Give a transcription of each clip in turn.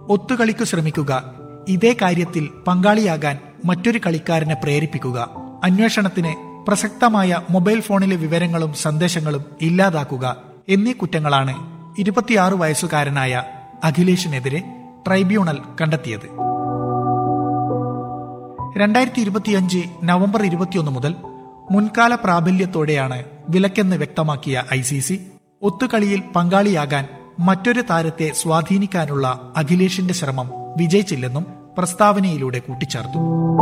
ഒത്തുകളിക്കു ശ്രമിക്കുക ഇതേ കാര്യത്തിൽ പങ്കാളിയാകാൻ മറ്റൊരു കളിക്കാരനെ പ്രേരിപ്പിക്കുക അന്വേഷണത്തിന് പ്രസക്തമായ മൊബൈൽ ഫോണിലെ വിവരങ്ങളും സന്ദേശങ്ങളും ഇല്ലാതാക്കുക എന്നീ കുറ്റങ്ങളാണ് ഇരുപത്തിയാറ് വയസ്സുകാരനായ അഖിലേഷിനെതിരെ ട്രൈബ്യൂണൽ കണ്ടെത്തിയത് രണ്ടായിരത്തി ഇരുപത്തിയഞ്ച് നവംബർ ഇരുപത്തിയൊന്ന് മുതൽ മുൻകാല പ്രാബല്യത്തോടെയാണ് വിലക്കെന്ന് വ്യക്തമാക്കിയ ഐ സി സി ഒത്തുകളിയിൽ പങ്കാളിയാകാൻ മറ്റൊരു താരത്തെ സ്വാധീനിക്കാനുള്ള അഖിലേഷിന്റെ ശ്രമം വിജയിച്ചില്ലെന്നും പ്രസ്താവനയിലൂടെ കൂട്ടിച്ചേർത്തു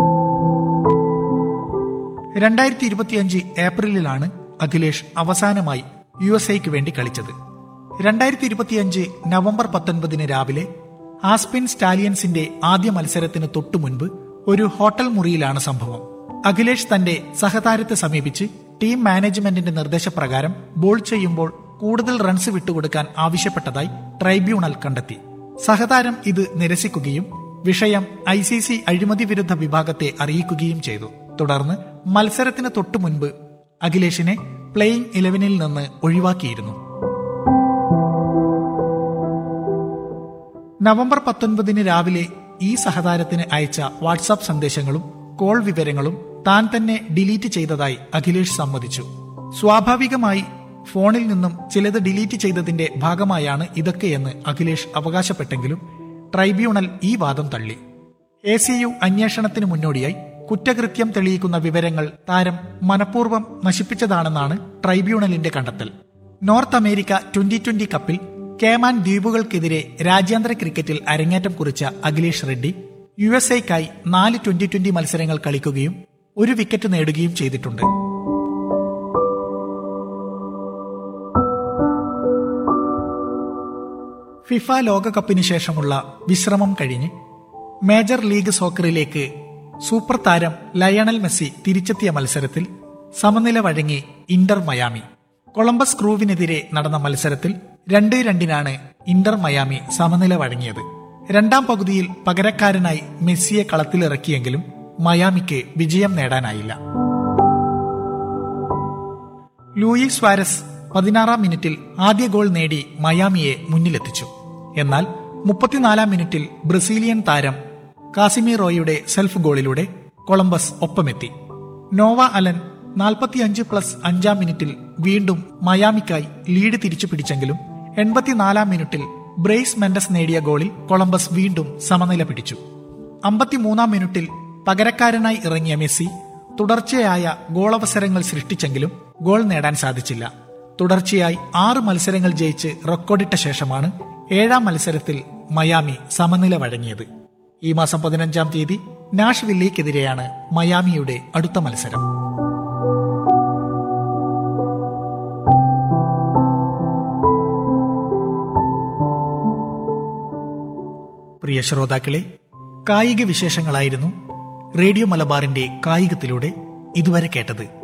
രണ്ടായിരത്തി ഇരുപത്തിയഞ്ച് ഏപ്രിലിലാണ് അഖിലേഷ് അവസാനമായി യു എസ് എക്ക് വേണ്ടി കളിച്ചത് രണ്ടായിരത്തി ഇരുപത്തിയഞ്ച് നവംബർ പത്തൊൻപതിന് രാവിലെ ആസ്പിൻ സ്റ്റാലിയൻസിന്റെ ആദ്യ മത്സരത്തിന് തൊട്ടു മുൻപ് ഒരു ഹോട്ടൽ മുറിയിലാണ് സംഭവം അഖിലേഷ് തന്റെ സഹതാരത്തെ സമീപിച്ച് ടീം മാനേജ്മെന്റിന്റെ നിർദ്ദേശപ്രകാരം ബോൾ ചെയ്യുമ്പോൾ കൂടുതൽ റൺസ് വിട്ടുകൊടുക്കാൻ ആവശ്യപ്പെട്ടതായി ട്രൈബ്യൂണൽ കണ്ടെത്തി സഹതാരം ഇത് നിരസിക്കുകയും വിഷയം ഐ സി സി അഴിമതി വിരുദ്ധ വിഭാഗത്തെ അറിയിക്കുകയും ചെയ്തു തുടർന്ന് മത്സരത്തിന് തൊട്ടു മുൻപ് അഖിലേഷിനെ പ്ലേയിംഗ് ഇലവനിൽ നിന്ന് ഒഴിവാക്കിയിരുന്നു നവംബർ പത്തൊൻപതിന് രാവിലെ ഈ സഹതാരത്തിന് അയച്ച വാട്സാപ്പ് സന്ദേശങ്ങളും കോൾ വിവരങ്ങളും താൻ തന്നെ ഡിലീറ്റ് ചെയ്തതായി അഖിലേഷ് സമ്മതിച്ചു സ്വാഭാവികമായി ഫോണിൽ നിന്നും ചിലത് ഡിലീറ്റ് ചെയ്തതിന്റെ ഭാഗമായാണ് ഇതൊക്കെയെന്ന് അഖിലേഷ് അവകാശപ്പെട്ടെങ്കിലും ട്രൈബ്യൂണൽ ഈ വാദം തള്ളി എ സി യു അന്വേഷണത്തിന് മുന്നോടിയായി കുറ്റകൃത്യം തെളിയിക്കുന്ന വിവരങ്ങൾ താരം മനഃപൂർവ്വം നശിപ്പിച്ചതാണെന്നാണ് ട്രൈബ്യൂണലിന്റെ കണ്ടെത്തൽ നോർത്ത് അമേരിക്ക ട്വന്റി ട്വന്റി കപ്പിൽ കേമാൻ ദ്വീപുകൾക്കെതിരെ രാജ്യാന്തര ക്രിക്കറ്റിൽ അരങ്ങേറ്റം കുറിച്ച അഖിലേഷ് റെഡ്ഡി യു എസ് എക്കായി നാല് ട്വന്റി ട്വന്റി മത്സരങ്ങൾ കളിക്കുകയും ഒരു വിക്കറ്റ് നേടുകയും ചെയ്തിട്ടുണ്ട് ഫിഫ ലോകകപ്പിന് ശേഷമുള്ള വിശ്രമം കഴിഞ്ഞ് മേജർ ലീഗ് സോക്കറിലേക്ക് സൂപ്പർ താരം ലയണൽ മെസ്സി തിരിച്ചെത്തിയ മത്സരത്തിൽ സമനില വഴങ്ങി ഇന്റർ മയാമി കൊളംബസ് ക്രൂവിനെതിരെ നടന്ന മത്സരത്തിൽ രണ്ട് രണ്ടിനാണ് ഇന്റർ മയാമി സമനില വഴങ്ങിയത് രണ്ടാം പകുതിയിൽ പകരക്കാരനായി മെസ്സിയെ കളത്തിലിറക്കിയെങ്കിലും മയാമിക്ക് വിജയം നേടാനായില്ല ലൂയി സ്വാരസ് പതിനാറാം മിനിറ്റിൽ ആദ്യ ഗോൾ നേടി മയാമിയെ മുന്നിലെത്തിച്ചു എന്നാൽ മുപ്പത്തിനാലാം മിനിറ്റിൽ ബ്രസീലിയൻ താരം കാസിമിറോയുടെ സെൽഫ് ഗോളിലൂടെ കൊളംബസ് ഒപ്പമെത്തി നോവ അലൻ നാൽപ്പത്തിയഞ്ച് പ്ലസ് അഞ്ചാം മിനിറ്റിൽ വീണ്ടും മയാമിക്കായി ലീഡ് തിരിച്ചു പിടിച്ചെങ്കിലും എൺപത്തിനാലാം മിനിറ്റിൽ ബ്രേസ് മെൻഡസ് നേടിയ ഗോളിൽ കൊളംബസ് വീണ്ടും സമനില പിടിച്ചു അമ്പത്തിമൂന്നാം മിനിറ്റിൽ പകരക്കാരനായി ഇറങ്ങിയ മെസ്സി തുടർച്ചയായ ഗോളവസരങ്ങൾ സൃഷ്ടിച്ചെങ്കിലും ഗോൾ നേടാൻ സാധിച്ചില്ല തുടർച്ചയായി ആറ് മത്സരങ്ങൾ ജയിച്ച് റെക്കോർഡിട്ട ശേഷമാണ് ഏഴാം മത്സരത്തിൽ മയാമി സമനില വഴങ്ങിയത് ഈ മാസം പതിനഞ്ചാം തീയതി നാഷ് വില്ലിക്കെതിരെയാണ് മയാമിയുടെ അടുത്ത മത്സരം പ്രിയ ശ്രോതാക്കളെ കായിക വിശേഷങ്ങളായിരുന്നു റേഡിയോ മലബാറിന്റെ കായികത്തിലൂടെ ഇതുവരെ കേട്ടത്